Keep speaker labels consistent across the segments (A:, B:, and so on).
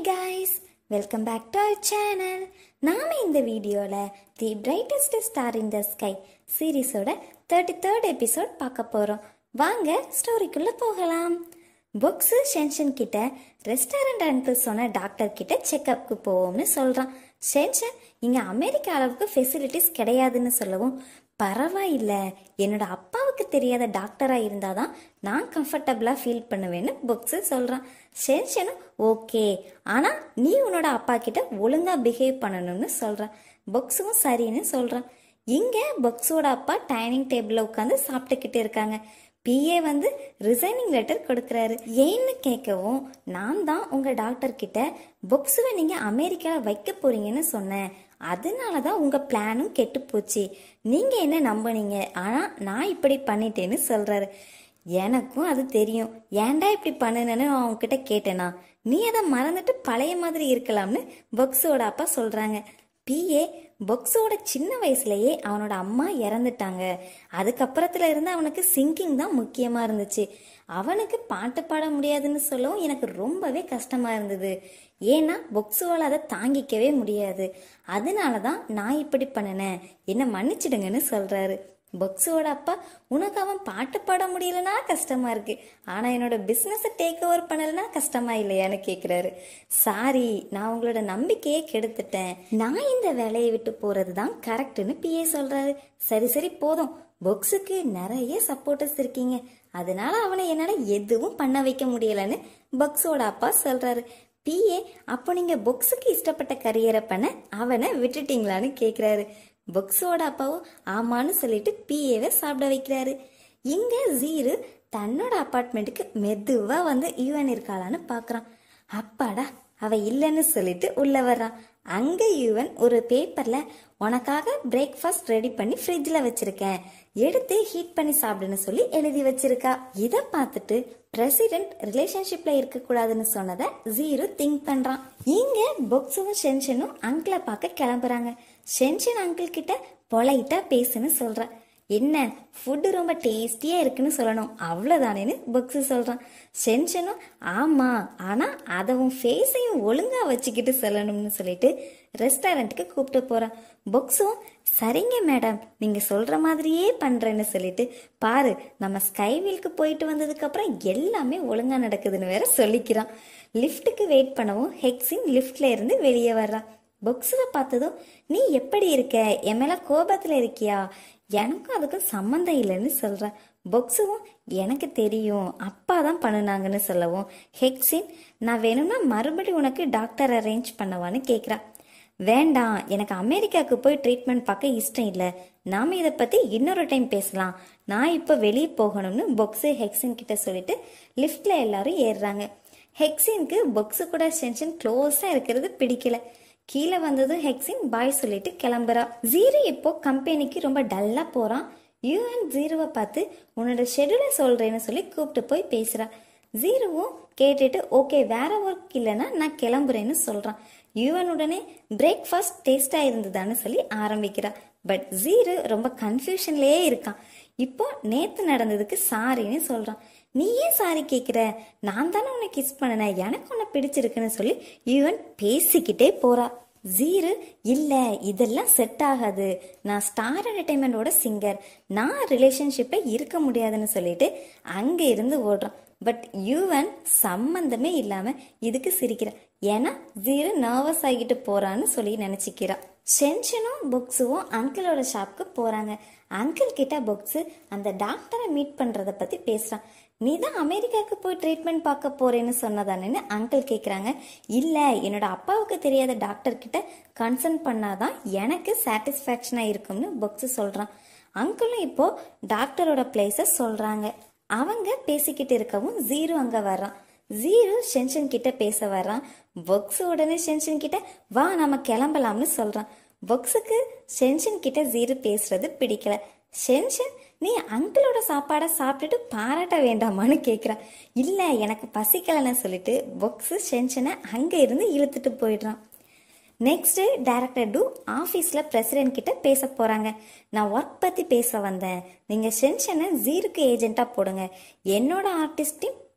A: guys welcome back to our channel நாம இந்த வீடியோவில் the brightest star in the sky சீரீஸோட தேர்ட்டி தேர்ட் எபிசோட் பார்க்க போகிறோம் வாங்க ஸ்டோரிக்குள்ளே போகலாம் புக்ஸு ஷென்ஷன் கிட்ட ரெஸ்டாரண்ட் அங்கிள் சொன்ன டாக்டர் கிட்ட செக்கப்புக்கு போவோம்னு சொல்கிறான் ஷென்ஷன் இங்கே அமெரிக்கா அளவுக்கு ஃபெசிலிட்டிஸ் கிடையாதுன்னு சொல்லவும் பரவாயில்ல என்னோட அப்பாவுக்கு தெரியாத டாக்டராக இருந்தால் தான் நான் கம்ஃபர்டபுளாக ஃபீல் பண்ணுவேன்னு புக்ஸு சொல்கிறான் ஷென்ஷனும் ஓகே ஆனால் நீ உன்னோட அப்பா கிட்ட ஒழுங்காக பிஹேவ் பண்ணணும்னு சொல்கிறான் புக்ஸும் சரின்னு சொல்கிறான் இங்கே புக்ஸோட அப்பா டைனிங் டேபிளில் உட்காந்து சாப்பிட்டுக்கிட்டு இருக்காங்க பிஏ வந்து ரிசைனிங் லெட்டர் கொடுக்குறாரு ஏன்னு கேட்கவும் நான் தான் உங்கள் டாக்டர் கிட்ட புக்ஸுவை நீங்கள் அமெரிக்காவில் வைக்க போறீங்கன்னு சொன்னேன் அதனால தான் உங்கள் பிளானும் கெட்டு போச்சு நீங்கள் என்ன நம்புனீங்க ஆனால் நான் இப்படி பண்ணிட்டேன்னு சொல்கிறாரு எனக்கும் அது தெரியும் ஏன்டா இப்படி பண்ணுனேன்னு நான் உன்கிட்ட கேட்டேனா நீ அதை மறந்துட்டு பழைய மாதிரி இருக்கலாம்னு புக்ஸோட அப்பா சொல்கிறாங்க பிஏ பொக்ஸோட சின்ன வயசுலயே அவனோட அம்மா இறந்துட்டாங்க அதுக்கப்புறத்துல இருந்து அவனுக்கு சிங்கிங் தான் முக்கியமா இருந்துச்சு அவனுக்கு பாட்டு பாட முடியாதுன்னு சொல்லவும் எனக்கு ரொம்பவே கஷ்டமா இருந்தது ஏன்னா பொக்ஸுவால் அதை தாங்கிக்கவே முடியாது அதனால தான் நான் இப்படி பண்ணினேன் என்ன மன்னிச்சிடுங்கன்னு சொல்றாரு பொக்ஸோட அப்பா உனக்கு அவன் பாட்டு பாட முடியலனா கஷ்டமா இருக்கு ஆனா என்னோட பிசினஸை டேக் ஓவர் பண்ணலனா கஷ்டமா இல்லையான்னு கேக்குறாரு சாரி நான் உங்களோட நம்பிக்கையை கெடுத்துட்டேன் நான் இந்த வேலையை விட்டு போறது தான் கரெக்ட்னு பிஏ சொல்றாரு சரி சரி போதும் பொக்ஸுக்கு நிறைய சப்போர்ட்டர்ஸ் இருக்கீங்க அதனால அவனை என்னால எதுவும் பண்ண வைக்க முடியலன்னு பொக்ஸோட அப்பா சொல்றாரு பிஏ அப்போ நீங்க பொக்ஸுக்கு இஷ்டப்பட்ட கரியரை பண்ண அவனை விட்டுட்டீங்களான்னு கேக்குறாரு புக்ஸோட அப்பாவும் ஆமான்னு சொல்லிட்டு பிஏவை சாப்பிட வைக்கிறாரு இங்க ஜீரு தன்னோட அப்பார்ட்மெண்ட்டுக்கு மெதுவா வந்து யுவன் இருக்காளான்னு பாக்குறான் அப்பாடா அவ இல்லைன்னு சொல்லிட்டு உள்ள வர்றான் அங்க யுவன் ஒரு பேப்பர்ல உனக்காக பிரேக்ஃபாஸ்ட் ரெடி பண்ணி ஃப்ரிட்ஜில் வச்சிருக்கேன் எடுத்து ஹீட் பண்ணி சாப்பிடுன்னு சொல்லி எழுதி வச்சிருக்கா இதை பார்த்துட்டு பிரசிடென்ட் ரிலேஷன்ஷிப்ல இருக்க கூடாதுன்னு சொன்னதை ஜீரோ திங்க் பண்றான் இங்க பொக்ஸும் ஷென்ஷனும் அங்கிளை பார்க்க கிளம்புறாங்க ஷென்ஷன் அங்கிள் கிட்ட பொலைட்டா பேசுன்னு சொல்ற என்ன ஃபுட்டு ரொம்ப டேஸ்டியா இருக்குன்னு சொல்லணும் அவ்வளவுதானேன்னு புக்ஸ் சொல்றான் ஷென்ஷனும் ஆமா ஆனா அதை உன் ஃபேஸையும் ஒழுங்கா வச்சுக்கிட்டு சொல்லணும்னு சொல்லிட்டு ரெஸ்டாரண்ட்டுக்கு கூப்பிட்டு போறான் புக்ஸும் சரிங்க மேடம் நீங்க சொல்ற மாதிரியே பண்றேன்னு சொல்லிட்டு பாரு நம்ம ஸ்கைவீலுக்கு போயிட்டு வந்ததுக்கு அப்புறம் எல்லாமே ஒழுங்கா நடக்குதுன்னு வேற சொல்லிக்கிறான் லிஃப்ட்டுக்கு வெயிட் பண்ணவும் ஹெக்ஸின் லிஃப்ட்ல இருந்து வெளியே வர்றான் புக்ஸுவை பார்த்ததும் நீ எப்படி இருக்க என் மேல கோபத்துல இருக்கியா எனக்கும் அதுக்கும் சம்மந்தம் இல்லைன்னு சொல்ற பொக்ஸுவும் எனக்கு தெரியும் அப்பா தான் பண்ணுனாங்கன்னு சொல்லவும் ஹெக்ஸின் நான் வேணும்னா மறுபடியும் உனக்கு டாக்டர் அரேஞ்ச் பண்ணவான்னு கேட்குறா வேண்டாம் எனக்கு அமெரிக்காவுக்கு போய் ட்ரீட்மெண்ட் பார்க்க இஷ்டம் இல்லை நாம இதை பற்றி இன்னொரு டைம் பேசலாம் நான் இப்போ வெளியே போகணும்னு பொக்ஸு ஹெக்ஸின் கிட்ட சொல்லிட்டு லிஃப்ட்ல எல்லாரும் ஏறுறாங்க ஹெக்ஸின்க்கு பொக்ஸு கூட டென்ஷன் க்ளோஸாக இருக்கிறது பிடிக்கல கீழே வந்ததும் ஹெக்ஸின் பாய் சொல்லிட்டு கிளம்புறா ஜீரோ இப்போ கம்பெனிக்கு ரொம்ப டல்லா போறான் யூஎன் ஜீரோவை பார்த்து உன்னோட ஷெடியூலை சொல்றேன்னு சொல்லி கூப்பிட்டு போய் பேசுறா ஜீரோவும் கேட்டுட்டு ஓகே வேற ஒர்க் இல்லைன்னா நான் கிளம்புறேன்னு சொல்றான் யுவன் உடனே பிரேக்ஃபாஸ்ட் டேஸ்டா இருந்ததான்னு சொல்லி ஆரம்பிக்கிறா பட் ஜீரோ ரொம்ப கன்ஃபியூஷன்லயே இருக்கான் இப்போ நேத்து நடந்ததுக்கு சாரின்னு சொல்றான் நீ ஏன் சாரி கேட்குற நான் தானே உன்னை கிஸ் பண்ணினேன் எனக்கு உன்னை பிடிச்சிருக்குன்னு சொல்லி யுவன் பேசிக்கிட்டே போறா ஜீரு இல்ல இதெல்லாம் செட் ஆகாது நான் ஸ்டார் என்டர்டைன்மெண்டோட சிங்கர் நான் ரிலேஷன்ஷிப்ல இருக்க முடியாதுன்னு சொல்லிட்டு அங்க இருந்து ஓடுறான் பட் யுவன் சம்பந்தமே இல்லாம இதுக்கு சிரிக்கிற ஏன்னா ஜீரு நர்வஸ் ஆகிட்டு போறான்னு சொல்லி நினைச்சுக்கிறா ஷென்ஷனும் புக்ஸுவும் அங்கிளோட ஷாப்க்கு போறாங்க அங்கிள் கிட்ட புக்ஸு அந்த டாக்டரை மீட் பண்றத பத்தி பேசுறான் நீ தான் அமெரிக்காவுக்கு போய் ட்ரீட்மெண்ட் பார்க்க போறேன்னு சொன்னதானேன்னு அங்கிள் கேட்குறாங்க இல்லை என்னோட அப்பாவுக்கு தெரியாத டாக்டர் கிட்ட கன்சல்ட் பண்ணாதான் எனக்கு சாட்டிஸ்ஃபேக்ஷனாக இருக்கும்னு புக்ஸ் சொல்கிறான் அங்கிளும் இப்போ டாக்டரோட பிளேஸை சொல்கிறாங்க அவங்க பேசிக்கிட்டு இருக்கவும் ஜீரோ அங்கே வர்றான் ஜீரோ ஷென்ஷன் கிட்ட பேச வர்றான் புக்ஸ் உடனே ஷென்ஷன் கிட்ட வா நம்ம கிளம்பலாம்னு சொல்கிறான் புக்ஸுக்கு ஷென்ஷன் கிட்ட ஜீரோ பேசுறது பிடிக்கல ஷென்ஷன் நீ அங்கிளோட சாப்பாடை சாப்பிட்டுட்டு பாராட்ட வேண்டாமான்னு கேட்குறா இல்லை எனக்கு பசிக்கலன்னு சொல்லிட்டு பொக்ஸு ஷென்ஷனை அங்கே இருந்து இழுத்துட்டு போயிடுறான் நெக்ஸ்ட் டைரக்டர் டூ ஆஃபீஸில் பிரசிடென்ட் கிட்ட பேச போகிறாங்க நான் ஒர்க் பற்றி பேச வந்தேன் நீங்கள் ஷென்ஷனை ஜீருக்கு ஏஜென்ட்டாக போடுங்க என்னோட ஆர்டிஸ்டையும்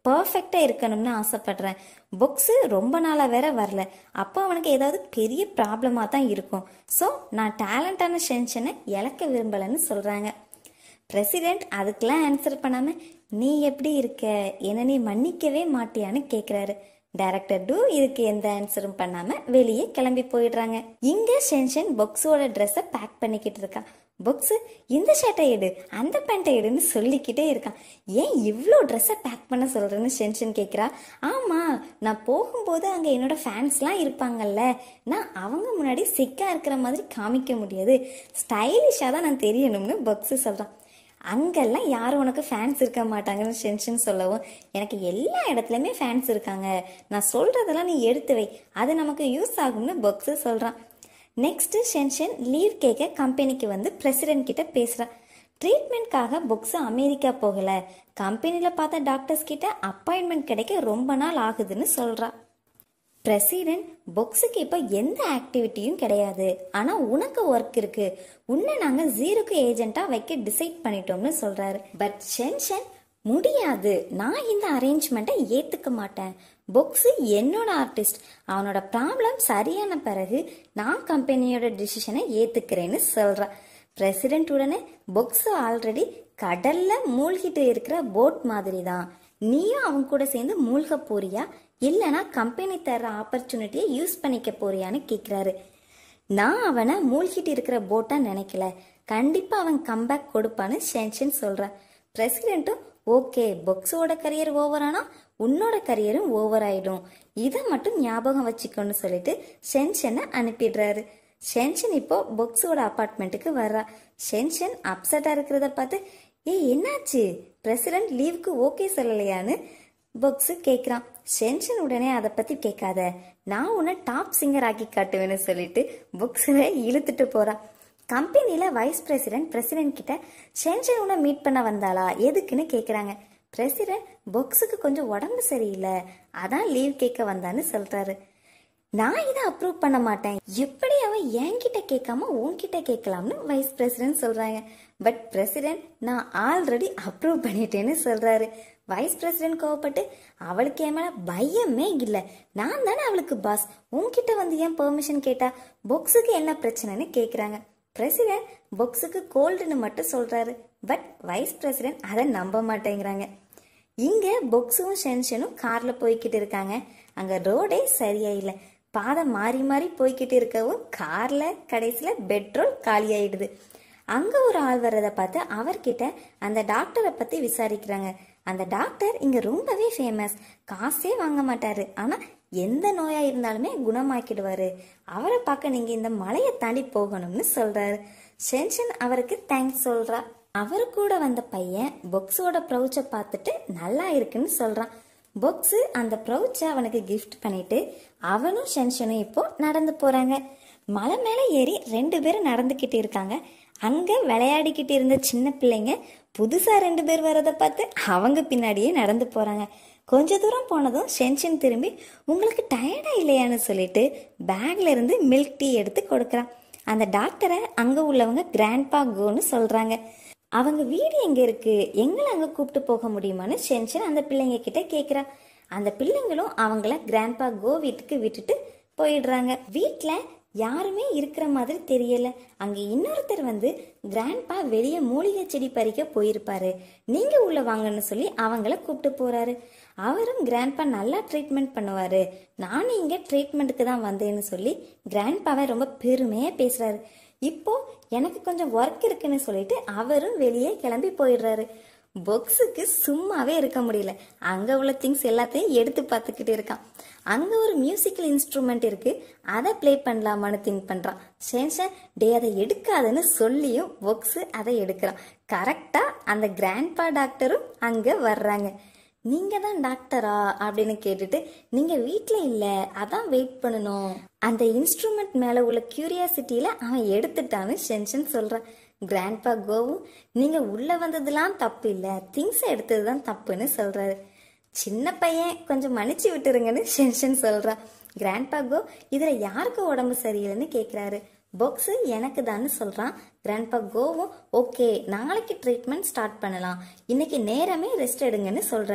A: பர்ஃபெக்டா இருக்கணும்னு ஆசைப்படுறேன் புக்ஸ் ரொம்ப நாளா வேற வரல அப்போ அவனுக்கு ஏதாவது பெரிய ப்ராப்ளமா தான் இருக்கும் ஸோ நான் டேலண்டான சென்ஷனை இழக்க விரும்பலன்னு சொல்றாங்க பிரசிடென்ட் அதுக்கெல்லாம் ஆன்சர் பண்ணாம நீ எப்படி இருக்க என்ன நீ மன்னிக்கவே மாட்டியான்னு கேக்குறாரு டைரக்டர் டூ இதுக்கு எந்த ஆன்சரும் பண்ணாம வெளியே கிளம்பி போயிடுறாங்க இங்க ஷென்ஷன் பொக்ஸோட ட்ரெஸ்ஸை பேக் பண்ணிக்கிட்டு இருக்கான் புக்ஸ் இந்த ஷர்ட்டை எடு அந்த பேண்ட்டை எடுன்னு சொல்லிக்கிட்டே இருக்கான் ஏன் இவ்வளோ ட்ரெஸ்ஸை பேக் பண்ண சொல்றேன்னு ஷென்ஷன் கேட்குறா ஆமா நான் போகும்போது அங்கே என்னோட ஃபேன்ஸ்லாம் இருப்பாங்கல்ல நான் அவங்க முன்னாடி சிக்கா இருக்கிற மாதிரி காமிக்க முடியாது ஸ்டைலிஷாக தான் நான் தெரியணும்னு புக்ஸ் சொல்கிறான் அங்கெல்லாம் யாரும் உனக்கு ஃபேன்ஸ் இருக்க மாட்டாங்கன்னு டென்ஷன் சொல்லவும் எனக்கு எல்லா இடத்துலையுமே ஃபேன்ஸ் இருக்காங்க நான் சொல்றதெல்லாம் நீ எடுத்து வை அது நமக்கு யூஸ் ஆகும்னு பொக்ஸு சொல்றான் நெக்ஸ்ட் ஷென்ஷன் லீவ் கேட்க கம்பெனிக்கு வந்து பிரசிடென்ட் கிட்ட பேசுறான் ட்ரீட்மெண்ட்காக புக்ஸ் அமெரிக்கா போகல கம்பெனில பார்த்த டாக்டர்ஸ் கிட்ட அப்பாயின்மெண்ட் கிடைக்க ரொம்ப நாள் ஆகுதுன்னு சொல்றா பிரசிடென்ட் பொக்ஸுக்கு இப்போ எந்த ஆக்டிவிட்டியும் கிடையாது ஆனா உனக்கு ஒர்க் இருக்கு உன்னை நாங்க ஜீரோக்கு ஏஜென்ட்டா வைக்க டிசைட் பண்ணிட்டோம்னு சொல்றாரு பட் ஷென்ஷன் முடியாது நான் இந்த அரேஞ்ச்மெண்ட்டை ஏத்துக்க மாட்டேன் பொக்ஸ் என்னோட ஆர்டிஸ்ட் அவனோட ப்ராப்ளம் சரியான பிறகு நான் கம்பெனியோட டிசிஷனை ஏத்துக்கிறேன்னு சொல்றா பிரசிடென்ட் உடனே பொக்ஸ் ஆல்ரெடி கடல்ல மூழ்கிட்டு இருக்கிற போட் மாதிரி தான் நீயும் அவன் கூட சேர்ந்து மூழ்க போறியா இல்லனா கம்பெனி தர்ற ஆப்பர்ச்சுனிட்டியை யூஸ் பண்ணிக்க போறியான்னு கேக்குறாரு நான் அவனை மூழ்கிட்டு இருக்கிற போட்டா நினைக்கல கண்டிப்பா அவன் கம்பேக் கொடுப்பான்னு ஷென்ஷன் சொல்றான் பிரசிடென்ட்டும் ஓகே பொக்ஸோட கரியர் ஓவர் ஆனா உன்னோட கரியரும் ஓவர் ஆயிடும் இதை மட்டும் ஞாபகம் வச்சுக்கோன்னு சொல்லிட்டு ஷென்ஷனை அனுப்பிடுறாரு ஷென்ஷன் இப்போ பொக்ஸோட அபார்ட்மெண்ட்டுக்கு வர்றா ஷென்ஷன் அப்செட்டா இருக்கிறத பார்த்து ஏய் என்னாச்சு பிரசிடென்ட் லீவுக்கு ஓகே சொல்லலையான்னு பொக்ஸு கேட்குறான் ஷென்ஷன் உடனே அதை பற்றி கேட்காத நான் உன்னை டாப் சிங்கர் ஆக்கி காட்டுவேன்னு சொல்லிட்டு புக்ஸில் இழுத்துட்டு போகிறான் கம்பெனியில் வைஸ் பிரசிடென்ட் பிரசிடென்ட் கிட்ட ஷென்ஷன் உன்னை மீட் பண்ண வந்தாளா எதுக்குன்னு கேட்குறாங்க பிரசிடென்ட் பொக்ஸுக்கு கொஞ்சம் உடம்பு சரியில்லை அதான் லீவ் கேட்க வந்தான்னு சொல்கிறாரு நான் இதை அப்ரூவ் பண்ண மாட்டேன் எப்படி அவன் என்கிட்ட கேட்காம உன்கிட்ட கேட்கலாம்னு வைஸ் பிரசிடென்ட் சொல்றாங்க பட் பிரசிடென்ட் நான் ஆல்ரெடி அப்ரூவ் பண்ணிட்டேன்னு சொல்றாரு வைஸ் பிரசிடென்ட் கோவப்பட்டு அவளுக்கு என் மேல பயமே இல்லை நான் தானே அவளுக்கு பாஸ் உன்கிட்ட வந்து ஏன் பெர்மிஷன் கேட்டா பொக்ஸுக்கு என்ன பிரச்சனைன்னு கேக்குறாங்க பிரசிடென்ட் பொக்ஸுக்கு கோல்டுன்னு மட்டும் சொல்றாரு பட் வைஸ் பிரசிடென்ட் அதை நம்ப மாட்டேங்கிறாங்க இங்க பொக்ஸும் ஷென்ஷனும் கார்ல போய்கிட்டு இருக்காங்க அங்க ரோடே சரியா இல்ல பாதை மாறி மாறி போய்கிட்டு இருக்கவும் கார்ல கடைசியில பெட்ரோல் காலியாயிடுது அங்க ஒரு ஆள் வர்றதை பார்த்து அவர்கிட்ட அந்த டாக்டரை பத்தி விசாரிக்கிறாங்க அந்த டாக்டர் இங்க ரொம்பவே ஃபேமஸ் காசே வாங்க மாட்டாரு ஆனா எந்த நோயா இருந்தாலுமே குணமாக்கிடுவாரு அவரை பார்க்க நீங்க இந்த மலையை தாண்டி போகணும்னு சொல்றாரு ஷென்ஷன் அவருக்கு தேங்க்ஸ் சொல்றா அவரு கூட வந்த பையன் பொக்ஸோட ப்ரௌச்சை பார்த்துட்டு நல்லா இருக்குன்னு சொல்றான் பொக்ஸ் அந்த ப்ரௌச்சை அவனுக்கு கிஃப்ட் பண்ணிட்டு அவனும் ஷென்ஷனும் இப்போ நடந்து போறாங்க மலை மேலே ஏறி ரெண்டு பேரும் நடந்துக்கிட்டு இருக்காங்க அங்க விளையாடிக்கிட்டு இருந்த சின்ன பிள்ளைங்க புதுசா ரெண்டு பேர் வரதை பார்த்து அவங்க பின்னாடியே நடந்து போறாங்க கொஞ்ச தூரம் போனதும் ஷென்ஷன் திரும்பி உங்களுக்கு டயர்டா இல்லையான்னு சொல்லிட்டு பேக்ல இருந்து மில்க் டீ எடுத்து கொடுக்குறான் அந்த டாக்டரை அங்க உள்ளவங்க கிராண்ட்பா கோன்னு சொல்றாங்க அவங்க வீடு எங்க இருக்கு எங்களை அங்க கூப்பிட்டு போக முடியுமான்னு ஷென்ஷன் அந்த பிள்ளைங்க கிட்ட கேக்குறா அந்த பிள்ளைங்களும் அவங்கள கிராண்ட்பா கோ வீட்டுக்கு விட்டுட்டு போயிடுறாங்க வீட்ல யாருமே இருக்கிற மாதிரி தெரியல அங்க இன்னொருத்தர் வந்து கிராண்ட்பா வெளியே மூலிகை செடி பறிக்க போயிருப்பாரு நீங்க உள்ள வாங்கன்னு சொல்லி அவங்கள கூப்பிட்டு போறாரு அவரும் கிராண்ட்பா நல்லா ட்ரீட்மெண்ட் பண்ணுவாரு நானும் இங்க ட்ரீட்மெண்ட்டுக்கு தான் வந்தேன்னு சொல்லி கிராண்ட்பாவை ரொம்ப பெருமையா பேசுறாரு இப்போ எனக்கு கொஞ்சம் ஒர்க் இருக்குன்னு சொல்லிட்டு அவரும் வெளியே கிளம்பி போயிடுறாரு பொக்ஸுக்கு சும்மாவே இருக்க முடியல அங்க உள்ள திங்ஸ் எல்லாத்தையும் எடுத்து பார்த்துக்கிட்டு இருக்கான் அங்க ஒரு மியூசிக்கல் இன்ஸ்ட்ருமெண்ட் இருக்கு அதை ப்ளே பண்ணலாமான்னு திங்க் பண்றான் சேன்ஷன் டே அதை எடுக்காதுன்னு சொல்லியும் பொக்ஸ் அதை எடுக்கிறான் கரெக்டா அந்த கிராண்ட்பா டாக்டரும் அங்க வர்றாங்க நீங்க தான் டாக்டரா அப்படின்னு கேட்டுட்டு நீங்க வீட்ல இல்ல அதான் வெயிட் பண்ணணும் அந்த இன்ஸ்ட்ருமெண்ட் மேல உள்ள கியூரியாசிட்டியில அவன் எடுத்துட்டான்னு ஷென்ஷன் சொல்றான் கிராண்ட்பா கோவும் நீங்க உள்ள வந்ததுலாம் தப்பு இல்ல திங்ஸ் எடுத்ததுதான் தப்புன்னு சொல்றாரு சின்ன பையன் கொஞ்சம் மன்னிச்சு விட்டுருங்கன்னு ஷென்ஷன் சொல்றான் கிராண்ட்பா கோ இதுல யாருக்கு உடம்பு சரியில்லைன்னு கேக்குறாரு பொக்ஸ் எனக்கு தான்னு சொல்றான் கிராண்ட்பா கோவும் ஓகே நாளைக்கு ட்ரீட்மெண்ட் ஸ்டார்ட் பண்ணலாம் இன்னைக்கு நேரமே ரெஸ்ட் எடுங்கன்னு சொல்றாரு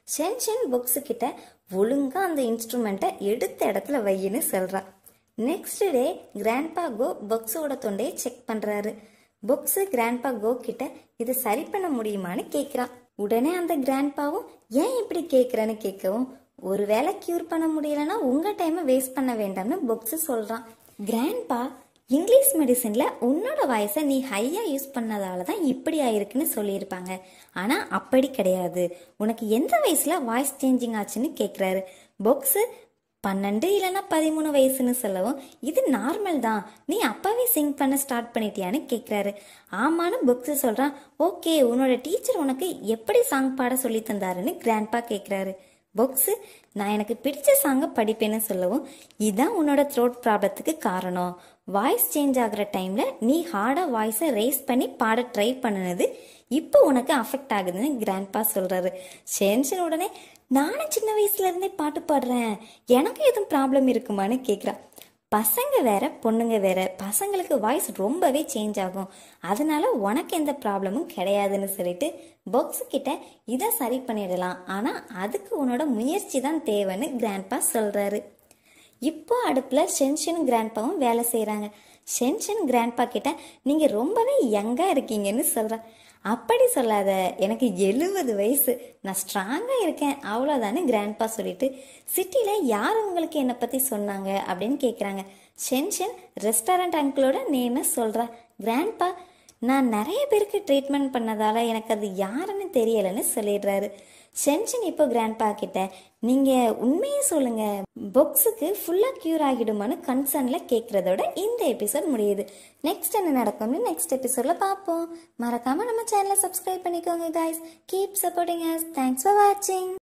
A: ஷென்ஷன் புக்ஸ் கிட்ட ஒழுங்கா அந்த இன்ஸ்ட்ருமெண்ட்டை எடுத்த இடத்துல வையின்னு சொல்றா நெக்ஸ்ட் டே கிராண்ட்பா கோ புக்ஸோட தொண்டையை செக் பண்றாரு புக்ஸ் கிராண்ட்பா கோ கிட்ட இதை சரி பண்ண முடியுமான்னு கேக்குறான் உடனே அந்த கிராண்ட்பாவும் ஏன் இப்படி கேக்குறேன்னு கேட்கவும் ஒருவேளை கியூர் பண்ண முடியலன்னா உங்க டைமை வேஸ்ட் பண்ண வேண்டாம்னு புக்ஸ் சொல்றான் கிராண்ட்பா இங்கிலீஷ் மெடிசன்ல உன்னோட வாய்ஸை நீ ஹையா யூஸ் பண்ணதால தான் இப்படி ஆயிருக்குன்னு சொல்லியிருப்பாங்க ஆனா அப்படி கிடையாது உனக்கு எந்த வயசுல வாய்ஸ் சேஞ்சிங் ஆச்சுன்னு கேக்குறாரு புக்ஸ் பன்னெண்டு இல்லைன்னா பதிமூணு வயசுன்னு சொல்லவும் இது நார்மல் தான் நீ அப்பவே சிங் பண்ண ஸ்டார்ட் பண்ணிட்டியான்னு கேட்குறாரு ஆமான்னு புக்ஸ் சொல்றான் ஓகே உன்னோட டீச்சர் உனக்கு எப்படி சாங் பாட சொல்லி தந்தாருன்னு கிராண்ட்பா கேட்குறாரு புக்ஸ் நான் எனக்கு பிடிச்ச சாங்கை படிப்பேன்னு சொல்லவும் இதுதான் உன்னோட த்ரோட் ப்ராப்ளத்துக்கு காரணம் வாய்ஸ் சேஞ்ச் ஆகுற டைம்ல நீ ஹார்டாக வாய்ஸை ரேஸ் பண்ணி பாட ட்ரை பண்ணினது இப்போ உனக்கு அஃபெக்ட் ஆகுதுன்னு கிராண்ட்பா சொல்றாரு ஷென்ஷன் உடனே நானும் சின்ன வயசுல இருந்தே பாட்டு பாடுறேன் எனக்கு எதுவும் ப்ராப்ளம் இருக்குமான்னு கேட்குறா பசங்க வேற பொண்ணுங்க வேற பசங்களுக்கு வாய்ஸ் ரொம்பவே சேஞ்ச் ஆகும் அதனால உனக்கு எந்த ப்ராப்ளமும் கிடையாதுன்னு சொல்லிட்டு பாக்ஸ் கிட்ட இதை சரி பண்ணிடலாம் ஆனா அதுக்கு உன்னோட முயற்சி தான் தேவைன்னு கிராண்ட்பா சொல்றாரு இப்போ அடுப்புல ஷென்ஷன் கிராண்ட்பாவும் வேலை செய்றாங்க ஷென்ஷன் கிராண்ட்பா கிட்ட நீங்க ரொம்பவே யங்கா இருக்கீங்கன்னு சொல்ற அப்படி சொல்லாத எனக்கு எழுபது வயசு நான் ஸ்ட்ராங்கா இருக்கேன் அவ்வளோதானே கிராண்ட்பா சொல்லிட்டு சிட்டில யார் உங்களுக்கு என்னை பத்தி சொன்னாங்க அப்படின்னு கேக்குறாங்க ஷென்ஷன் ரெஸ்டாரண்ட் அங்கிளோட நேமை சொல்றா கிராண்ட்பா நான் நிறைய பேருக்கு ட்ரீட்மெண்ட் பண்ணதால எனக்கு அது யாருன்னு தெரியலன்னு சொல்லிடுறாரு ஷென்ஷன் இப்போ கிராண்ட்பா கிட்ட நீங்க உண்மையை சொல்லுங்க புக்ஸுக்கு ஃபுல்லா கியூர் ஆகிடுமான்னு கன்சர்ன்ல கேட்கறதோட இந்த எபிசோட் முடியுது நெக்ஸ்ட் என்ன நடக்கும்னு நெக்ஸ்ட் எபிசோட்ல பார்ப்போம் மறக்காம நம்ம சேனலை சப்ஸ்கிரைப் பண்ணிக்கோங்க guys keep supporting us thanks for வாட்சிங்